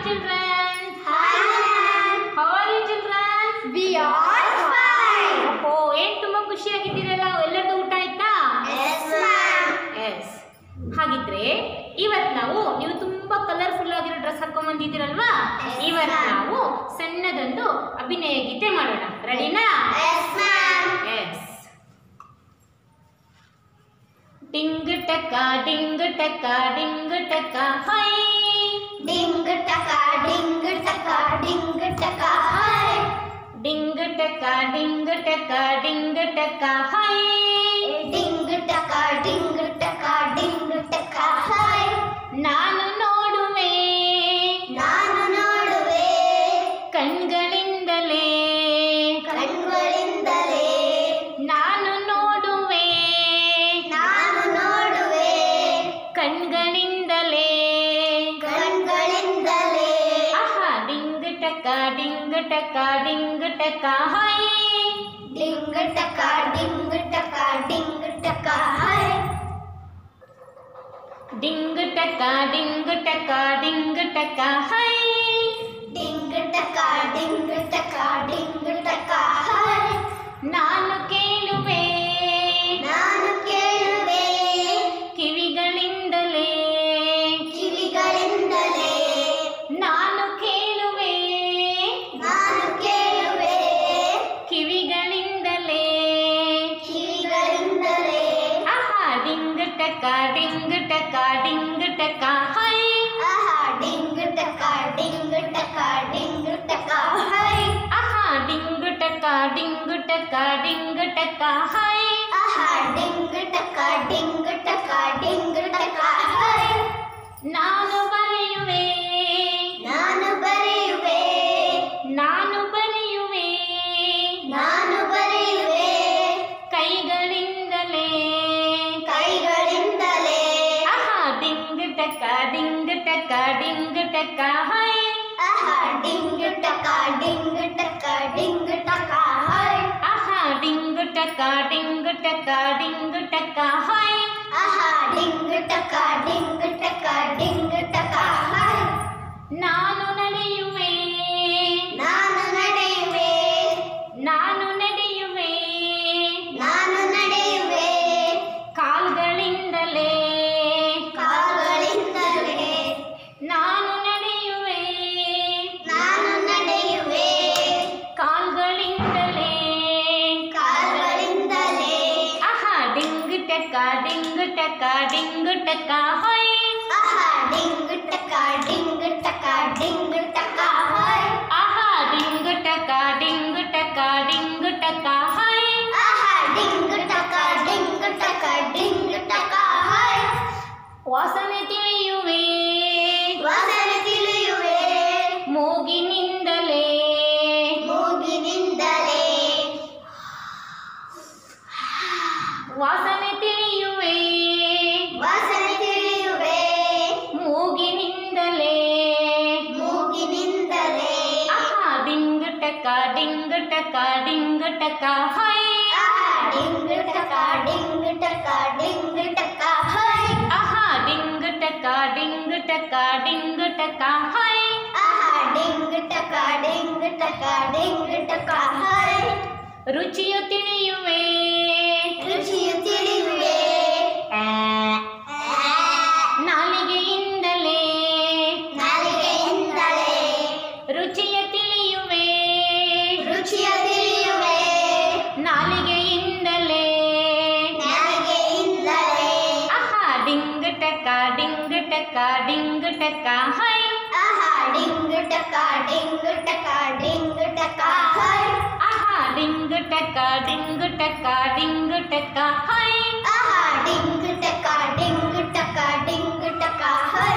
children. Hi, ma'am. How are you children? We are fine. ಓ ಏನ್ ತುಂಬಾ ಖುಷಿಯಾಗಿದ್ದೀರಲ್ಲ ಎಲ್ಲರದು ಊಟ ಆಯ್ತಾ Yes, ma'am. ಎಸ್ ಹಾಗಿದ್ರೆ ಇವತ್ತು ನಾವು ನೀವು ತುಂಬಾ ಕಲರ್ಫುಲ್ ಆಗಿರೋ ಡ್ರೆಸ್ ಹಾಕೊಂಡ್ ಬಂದಿದ್ದೀರಲ್ವಾ Yes, ಇವತ್ತು ma'am. ನಾವು ಸಣ್ಣದೊಂದು ಅಭಿನಯ ಗೀತೆ ಮಾಡೋಣ ರೆಡಿನಾ Yes, ma'am. ಎಸ್ ಡಿಂಗ್ ಟಕ ಡಿಂಗ್ ಟಕ ಡಿಂಗ್ ಟಕ hi Ding taka, ding taka, ding taka, hi. ಡಿಂಗ್ ಟಕ ಡಿಂಗ್ ಟಕ ಡಿಂಗ್ ಟಕ hi Ding taka, ding taka, ding taka, hi. ನಾನು ನೋಡುವೆ ನಾನು ನೋಡುವೆ ಕಣ್ಗಳಿಂದಲೇ ಕಣ್ಗಳಿಂದಲೇ ನಾನು ನೋಡುವೆ ನಾನು ನೋಡುವೆ ಕಣ್ಗಳಿಂದಲೇ ಕಣ್ಗಳಿಂದಲೇ ಆಹಾ ಡಿಂಗ್ ಟಕ ಡಿಂಗ್ ಟಕ ಡಿಂಗ್ ಟಕ ಹೈ ಡಿಂಗ್ ಟಕ ಡಿಂಗ್ ಟಕ ಡಿಂಗ್ ಟಕ ಹೈ ಡಿಂಗ್ ಟಕ ಡಿಂಗ್ ಟಕ ಡಿಂಗ್ ಟಕ ಹೈ ಡಿಂಗ್ ಟಕ ಡಿಂಗ್ ಟಕ ಡಿಂಗ್ ಟಕ ಹೈ ನಾನು ಕೇಳುವೆ ನಾನು ಕೇಳುವೆ ಕಿವಿಗಳಿಂದಲೇ ಕಿವಿಗಳಿಂದಲೇ ನಾನು ಕೇಳುವೆ ನಾನು ಕೇಳುವೆ ಕಿವಿಗಳಿಂದಲೇ ಕಿವಿಗಳಿಂದಲೇ ಆಹಾ ಡಿಂಗ್ ಟಕ ಡಿಂಗ್ ಟಕ ಡಿಂಗ್ ಟಕ ಹೈ ಆಹಾ ಡಿಂಗ್ ಟಕ ಡಿಂಗ್ ಟಕ ಡಿಂಗ್ ಟಕ ಹೈ ಆಹಾ ಡಿಂಗ್ ಟಕ ಡಿಂಗ್ ಟಕ ಡಿಂಗ್ ಟಕ ಹೈ ಆಹಾ ಡಿಂಗ್ ಟಕ ಡಿಂಗ್ ಟಕ ಡಿಂಗ್ ಟಕ ಹೈ ನಾನು ಬರೆಯುವೆ ನಾನು ಬರೆಯುವೆ ನಾನು ಬರೆಯುವೆ ನಾನು ಬರೆಯುವೆ ಕೈಗಳಿಂದಲೇ ಕೈಗಳಿಂದಲೇ ಆಹಾ ಡಿಂಗ್ ಟಕ ಡಿಂಗ್ ಟಕ ಡಿಂಗ್ ಟಕ ಹೈ ಆಹಾ ಡಿಂಗ್ ಟಕ ಡಿಂಗ್ ಟಕ ಡಿಂಗ್ ಟಕ ಹೈ ಆಹಾ ಡಿಂಗ್ ಟಕ ಡಿಂಗ್ ಟಕ ಡಿಂಗ್ ಟಕ ಹೈ ಆಹಾ ಡಿಂಗ್ ಟಕ ಡಿಂಗ್ ಟಕ ಡಿಂಗ್ ಟಕ ಹೈ ನಾನು ನಡೆಯುವೆ ನಾನು ನಡೆಯುವೆ ನಾನು ನಡೆಯುವೆ ನಾನು ನಡೆಯುವೆ ಕಾಲ್ಗಳಿಂದಲೇ ಕಾಲುಗಳಿಂದಲೇ ನಾನು ನಡೆಯುವೆ ನಾನು ನಡೆಯುವೆ ಕಾಲ್ಗಳಿಂದಲೇ ಕಾಲುಗಳಿಂದಲೇ ಆಹಾ ಡಿಂಗ್ ಟಕ ಡಿಂಗ್ ಟಕ ಡಿಂಗ್ ಟಕ ಹೈ ಆಹಾ ಡಿಂಗ್ ಟಕ ಡಿಂಗ್ ಟಕ ಡಿಂಗ್ ಟಕ ಹೈ ಆಹಾ ಡಿಂಗ್ ಟಕ ಡಿಂಗ್ ಟಕ ಡಿಂಗ್ ಟಕ ಹೈ ಆಹಾ ಡಿಂಗ್ ಟಕ ಡಿಂಗ್ ಟಕ ಡಿಂಗ್ ಟಕ ಹೈ ವಾಸನೆ ತಿಳಿಯುವೆ ವಾಸನೆ ತಿಳಿಯುವೆ ಮೂಗಿನಿಂದಲೇ ಮೂಗಿನಿಂದಲೇ ವಾಸನೆ ತಿಳಿಯುವೆ ವಾಸನೆ ತಿಳಿಯುವೆ ಮೂಗಿನಿಂದಲೇ ಮೂಗಿನಿಂದಲೇ ಆಹಾ ಡಿಂಗ್ ಟಕ ಡಿಂಗ್ ಟಕ ಡಿಂಗ್ ಟಕ ಹೈ ಆಹಾ ಡಿಂಗ್ ಟಕ ಡಿಂಗ್ ಟಕ ಡಿಂಗ್ ಟಕ ಹೈ ಆಹಾ ಡಿಂಗ್ ಟಕ ಡಿಂಗ್ ಟಕ ಡಿಂಗ್ ಟಕ ಹೈ ಆಹಾ ಡಿಂಗ್ ಟಕ ಡಿಂಗ್ ಟಕ ಡಿಂಗ್ ಟಕ ಹೈ ರುಚಿಯು ತಿಳಿಯುವೆ ರುಚಿಯು ತಿಳಿಯುವೆ ನಾಲಿಗೆಯಿಂದಲೇ ನಾಲಿಗೆಯಿಂದಲೇ ರುಚಿಯ ತಿಳಿಯುವೆ ರುಚಿಯ ತಿಳಿಯುವೆ ನಾಲಿಗೆಯಿಂದಲೇ ನಾಲಿಗೆಯಿಂದಲೇ ಆಹಾ ಡಿಂಗ್ ಟಕ ಡಿಂಗ್ ಟಕ ಡಿಂಗ್ ಟಕ ಹೈ ಆಹಾ ಡಿಂಗ್ ಟಕ ಡಿಂಗ್ ಟಕ ಡಿಂಗ್ ಟಕ ಹೈ ಆಹಾ ಡಿಂಗ್ ಟಕ ಡಿಂಗ್ ಟಕ ಡಿಂಗ್ ಟಕ ಹೈ ಆಹಾ ಡಿಂಗ್ ಟಕ ಡಿಂಗ್ ಟಕ ಡಿಂಗ್ ಟಕ ಹೈ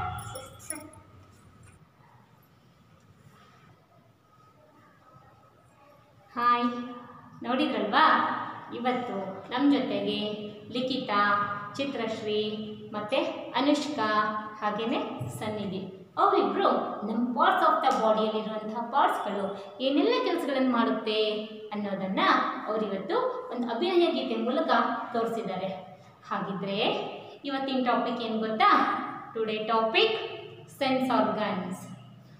ಹಾಯ್ ನೋಡಿದ್ರಲ್ವಾ ಇವತ್ತು ನಮ್ಮ ಜೊತೆಗೆ ಲಿಖಿತಾ ಚಿತ್ರಶ್ರೀ ಮತ್ತು ಅನುಷ್ಕಾ ಹಾಗೆಯೇ ಸನ್ನಿಧಿ ಅವರಿಬ್ಬರು ನಮ್ಮ ಪಾರ್ಟ್ಸ್ ಆಫ್ ದ ಬಾಡಿಯಲ್ಲಿರುವಂತಹ ಪಾರ್ಟ್ಸ್ಗಳು ಏನೆಲ್ಲ ಕೆಲಸಗಳನ್ನು ಮಾಡುತ್ತೆ ಅನ್ನೋದನ್ನು ಅವರಿವತ್ತು ಒಂದು ಅಭಿನಯ ಗೀತೆ ಮೂಲಕ ತೋರಿಸಿದ್ದಾರೆ ಹಾಗಿದ್ರೆ ಇವತ್ತಿನ ಟಾಪಿಕ್ ಏನು ಗೊತ್ತಾ today topic sense organs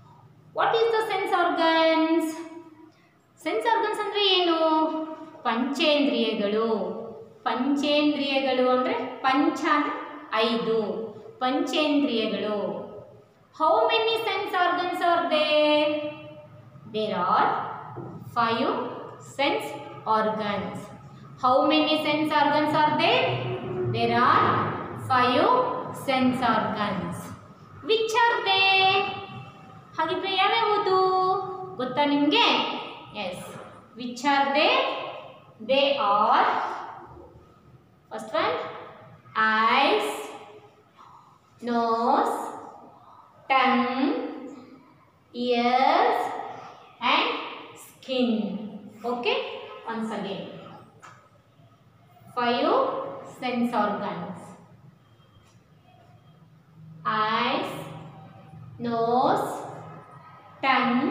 what is the sense organs sense organs ಅಂದರೆ ಏನು ಪಂಚೇಂದ್ರಿಯಗಳು ಪಂಚೇಂದ್ರಿಯಗಳು ಅಂದರೆ ಪಂಚ ಅಂದರೆ ಐದು ಪಂಚೇಂದ್ರಿಯಗಳು how many sense organs are there there are five sense organs how many sense organs are there there are five sense organs which are they ಹಾಗಿದ್ರೆ ಯಾವ್ಯಾವುದು ಗೊತ್ತಾ ನಿಮಗೆ yes which are they they are first one eyes nose tongue ears and skin okay once again five sense organs eyes nose tongue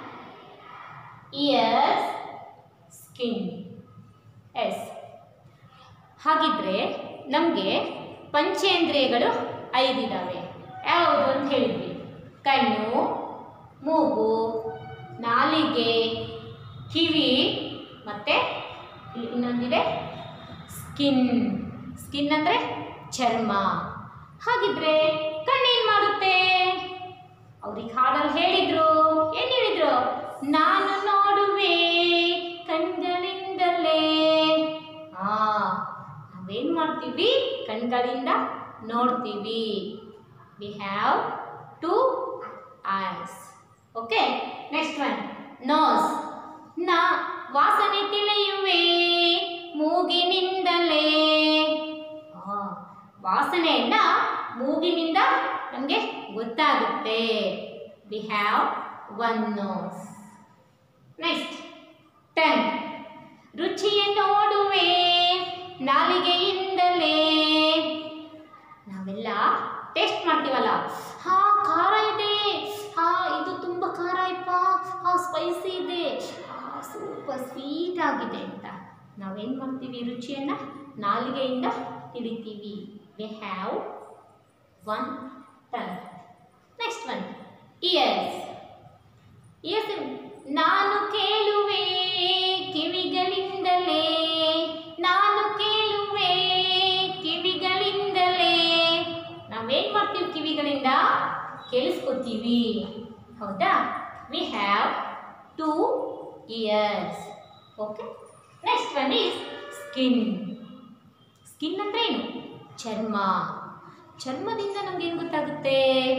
ears skin yes ಹಾಗಿದ್ರೆ ನಮಗೆ ಪಂಚೇಂದ್ರಿಯಗಳು ಐದಿದ್ದಾವೆ ಯಾವುದು ಅಂತ ಹೇಳಿದ್ವಿ ಕಣ್ಣು ಮೂಗು ನಾಲಿಗೆ ಕಿವಿ ಮತ್ತು ಇನ್ನೊಂದಿದೆ ಸ್ಕಿನ್ ಸ್ಕಿನ್ ಅಂದರೆ ಚರ್ಮ ಹಾಗಿದ್ರೆ ಕಣ್ಣೇನು ಮಾಡುತ್ತೆ ಅವ್ರಿಗೆ ಹಾಡಲ್ಲಿ ಹೇಳಿದ್ರು ಏನು ಹೇಳಿದ್ರು ನಾನು ನೋಡುವೆ ಕಣ್ಗಳಿಂದಲೇ ಆ ನಾವೇನು ಮಾಡ್ತೀವಿ ಕಣ್ಗಳಿಂದ ನೋಡ್ತೀವಿ we have two eyes okay next one nose ನಾ ವಾಸನೆ ತಿಳಿಯುವೆ ಮೂಗಿನಿಂದಲೇ ಆ, ವಾಸನೆಯನ್ನ ಮೂಗಿನಿಂದ ನಮಗೆ ಗೊತ್ತಾಗುತ್ತೆ we have one nose next tongue ರುಚಿಯ ನೋಡುವೆ ನಾಲಿಗೆಯಿಂದಲೇ ನಾವೆಲ್ಲ ಟೇಸ್ಟ್ ಮಾಡ್ತೀವಲ್ಲ ಹಾ ಖಾರ ಇದೆ ಹಾ ಇದು ತುಂಬ ಖಾರ ಇಪ್ಪ ಹಾ ಸ್ಪೈಸಿ ಇದೆ ಹಾ ಸೂಪರ್ ಸ್ವೀಟ್ ಆಗಿದೆ ಅಂತ ನಾವೇನು ಮಾಡ್ತೀವಿ ರುಚಿಯನ್ನು ನಾಲಿಗೆಯಿಂದ ತಿಳಿತೀವಿ we have one tongue next one ears ears ನಾನು ಕೇಳುವೆ ಕಿವಿಗಳಿಂದಲೇ ನಾನು ಕೇಳುವೆ ಕಿವಿಗಳಿಂದಲೇ ನಾವೇನು ಮಾಡ್ತೀವಿ ಕಿವಿಗಳಿಂದ ಕೇಳಿಸ್ಕೊತೀವಿ ಹೌದಾ we have two ears okay next one is skin skin ಅಂದ್ರೆ ಏನು ಚರ್ಮ ಚರ್ಮದಿಂದ ನಮಗೇನು ಗೊತ್ತಾಗುತ್ತೆ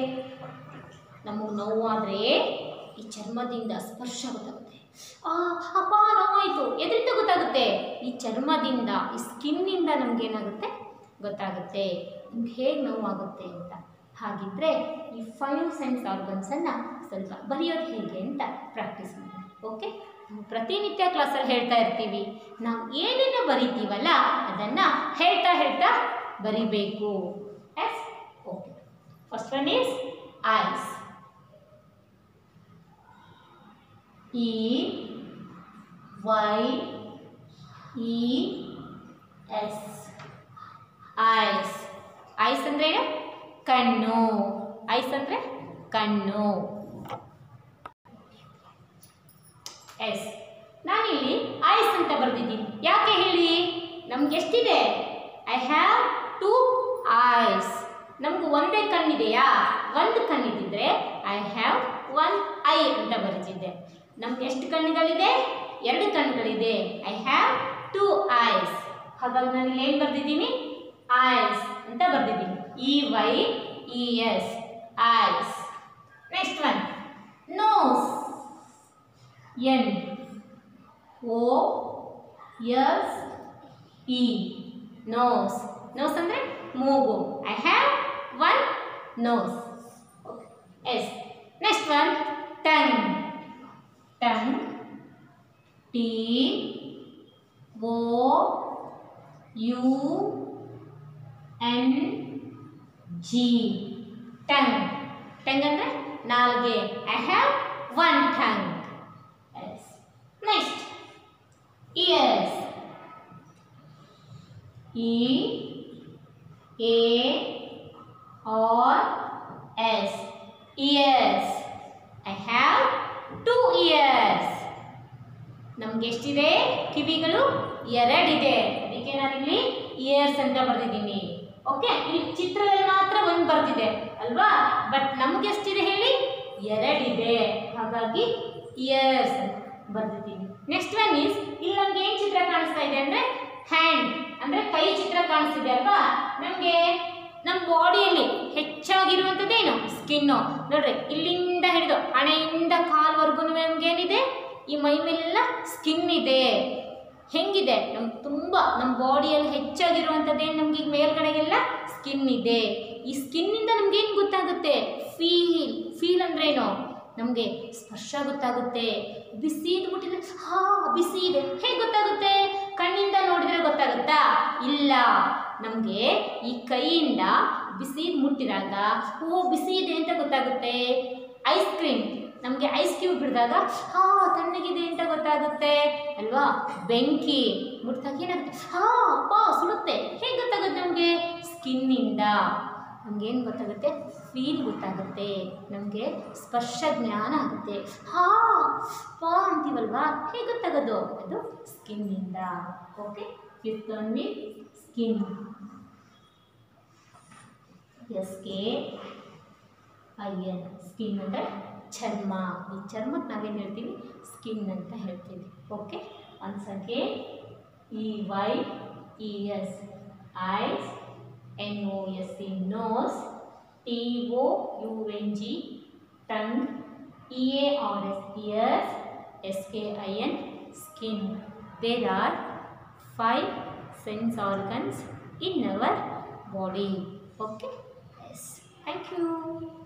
ನಮಗೆ ನೋವಾದರೆ ಈ ಚರ್ಮದಿಂದ ಸ್ಪರ್ಶ ಗೊತ್ತಾಗುತ್ತೆ ಆ ಅಪ್ಪ ನೋವಾಯಿತು ಎದರಿಂದ ಗೊತ್ತಾಗುತ್ತೆ ಈ ಚರ್ಮದಿಂದ ಈ ಸ್ಕಿನ್ನಿಂದ ನಮಗೇನಾಗುತ್ತೆ ಗೊತ್ತಾಗುತ್ತೆ ನಿಮ್ಗೆ ಹೇಗೆ ನೋವಾಗುತ್ತೆ ಅಂತ ಹಾಗಿದ್ರೆ ಈ ಫೈವ್ ಸೆನ್ಸ್ ಆರ್ಗನ್ಸನ್ನು ಸ್ವಲ್ಪ ಬರೆಯೋದು ಹೇಗೆ ಅಂತ ಪ್ರಾಕ್ಟೀಸ್ ಮಾಡಿ ಓಕೆ ನಾವು ಪ್ರತಿನಿತ್ಯ ಕ್ಲಾಸಲ್ಲಿ ಹೇಳ್ತಾ ಇರ್ತೀವಿ ನಾವು ಏನೇನು ಬರಿತೀವಲ್ಲ ಅದನ್ನು ಹೇಳ್ತಾ ಹೇಳ್ತಾ ಬರಿಬೇಕು yes okay first one is eyes E Y E S eyes eyes ಅಂದರೆ ಏನು ಕಣ್ಣು ಐಸ್ ಅಂದರೆ ಕಣ್ಣು ಎಸ್ ನಾನಿಲ್ಲಿ ಐಸ್ ಅಂತ ಬರೆದಿದ್ದೀನಿ ಯಾಕೆ ಹೇಳಿ ನಮ್ಗೆ ಎಷ್ಟಿದೆ ಐ ಹ್ಯಾವ್ ಟು ಐಸ್ ನಮ್ಗೆ ಒಂದೇ ಕಣ್ಣಿದೆಯಾ ಒಂದು ಕಣ್ಣಿದ್ದಿದ್ರೆ ಐ ಹ್ಯಾವ್ ಒನ್ ಐ ಅಂತ ಬರೆದಿದ್ದೆ ನಮ್ಗೆ ಎಷ್ಟು ಕಣ್ಣುಗಳಿದೆ ಎರಡು ಕಣ್ಣುಗಳಿದೆ ಐ ಹ್ಯಾವ್ ಟು ಐಸ್ ಹಾಗಾಗಿ ನಾನು ಇಲ್ಲಿ ಏನು ಬರೆದಿದ್ದೀನಿ ಐಸ್ ಅಂತ ಬರೆದಿದ್ದೀನಿ E Y E S eyes next one nose N O S E nose nose ಅಂದರೆ ಮೂಗು I have one nose yes next one tongue tongue T O U N G tongue tongue ಅಂದರೆ ನಾಲ್ಗೆ I have one tongue yes next ears E A R S ears I have ನಮ್ಗೆ ಎಷ್ಟಿದೆ ಕಿವಿಗಳು ಎರಡಿದೆ ಅದಕ್ಕೆ ನಾನಿಲ್ಲಿ ಇಯರ್ಸ್ ಅಂತ ಬರ್ದಿದ್ದೀನಿ okay ಇಲ್ಲಿ ಚಿತ್ರದಲ್ಲಿ ಮಾತ್ರ ಒಂದು ಬರ್ದಿದೆ ಅಲ್ವಾ ಬಟ್ ನಮ್ಗೆ ಎಷ್ಟಿದೆ ಹೇಳಿ ಎರಡಿದೆ ಹಾಗಾಗಿ ಇಯರ್ಸ್ ಬರ್ದಿದ್ದೀನಿ ನೆಕ್ಸ್ಟ್ ಒನ್ ಈಸ್ ಇಲ್ಲಿ ನಮ್ಗೆ ಏನು ಚಿತ್ರ ಕಾಣಿಸ್ತಾ ಇದೆ ಅಂದ್ರೆ ಹ್ಯಾಂಡ್ ಅಂದ್ರೆ ಕೈ ಚಿತ್ರ ಕಾಣಿಸ್ತಿದೆ ಅಲ್ವಾ ನಮಗೆ ನಮ್ಮ ಬಾಡಿಯಲ್ಲಿ ಹೆಚ್ಚಾಗಿರುವಂಥದ್ದೇನು ಸ್ಕಿನ್ನು ನೋಡ್ರಿ ಇಲ್ಲಿಂದ ಹಿಡಿದು ಹಣೆಯಿಂದ ಕಾಲ್ವರೆಗೂ ನಮ್ಗೆ ಏನಿದೆ ಈ ಮೈ ಮೇಲೆಲ್ಲ ಸ್ಕಿನ್ ಇದೆ ಹೆಂಗಿದೆ ನಮ್ ತುಂಬ ನಮ್ಮ ಬಾಡಿಯಲ್ಲಿ ಹೆಚ್ಚಾಗಿರುವಂಥದ್ದೇನು ನಮ್ಗೆ ಈಗ ಮೇಲ್ಗಡೆಗೆಲ್ಲ ಸ್ಕಿನ್ ಇದೆ ಈ ಸ್ಕಿನ್ನಿಂದ ನಮ್ಗೆ ಏನು ಗೊತ್ತಾಗುತ್ತೆ ಫೀಲ್ ಫೀಲ್ ಅಂದ್ರೇನು ನಮಗೆ ಸ್ಪರ್ಶ ಗೊತ್ತಾಗುತ್ತೆ ಬಿಸಿ ಮುಟ್ಟಿದ್ರೆ ಹಾ ಬಿಸಿ ಇದೆ ಹೇಗೆ ಗೊತ್ತಾಗುತ್ತೆ ಕಣ್ಣಿಂದ ನೋಡಿದ್ರೆ ಗೊತ್ತಾಗುತ್ತಾ ಇಲ್ಲ ನಮಗೆ ಈ ಕೈಯಿಂದ ಬಿಸಿ ಮುಟ್ಟಿದಾಗ ಓ ಬಿಸಿ ಇದೆ ಅಂತ ಗೊತ್ತಾಗುತ್ತೆ ಐಸ್ ಕ್ರೀಮ್ ನಮಗೆ ಐಸ್ ಕ್ಯೂಬ್ ಹಿಡಿದಾಗ ಹಾ ತಣ್ಣಗಿದೆ ಅಂತ ಗೊತ್ತಾಗುತ್ತೆ ಅಲ್ವಾ ಬೆಂಕಿ ಮುಟ್ಟಿದಾಗ ಏನಾಗುತ್ತೆ ಹಾ ಅಪ್ಪ ಸುಡುತ್ತೆ ಹೇಗೆ ಗೊತ್ತಾಗುತ್ತೆ ನಮಗೆ ಸ್ಕಿನ್ನಿಂದ ನಮಗೇನು ಗೊತ್ತಾಗುತ್ತೆ ಫೀಲ್ ಗೊತ್ತಾಗುತ್ತೆ ನಮಗೆ ಸ್ಪರ್ಶ ಜ್ಞಾನ ಆಗುತ್ತೆ ಹಾ ಪಾ ಅಂತೀವಲ್ವಾ ಹೇಗೆ ಗೊತ್ತಾಗೋದು ಅದು ಸ್ಕಿನ್ನಿಂದ okay fifth one me skin S K I N skin ಅಂದರೆ ಚರ್ಮ ಈ ಚರ್ಮಕ್ಕೆ ನಾವೇನು ಹೇಳ್ತೀವಿ ಸ್ಕಿನ್ ಅಂತ ಹೇಳ್ತೀವಿ okay once again E Y E S eyes N O S E nose T O U N G tongue E A R S ears S K I N skin there are five sense organs in our body okay yes thank you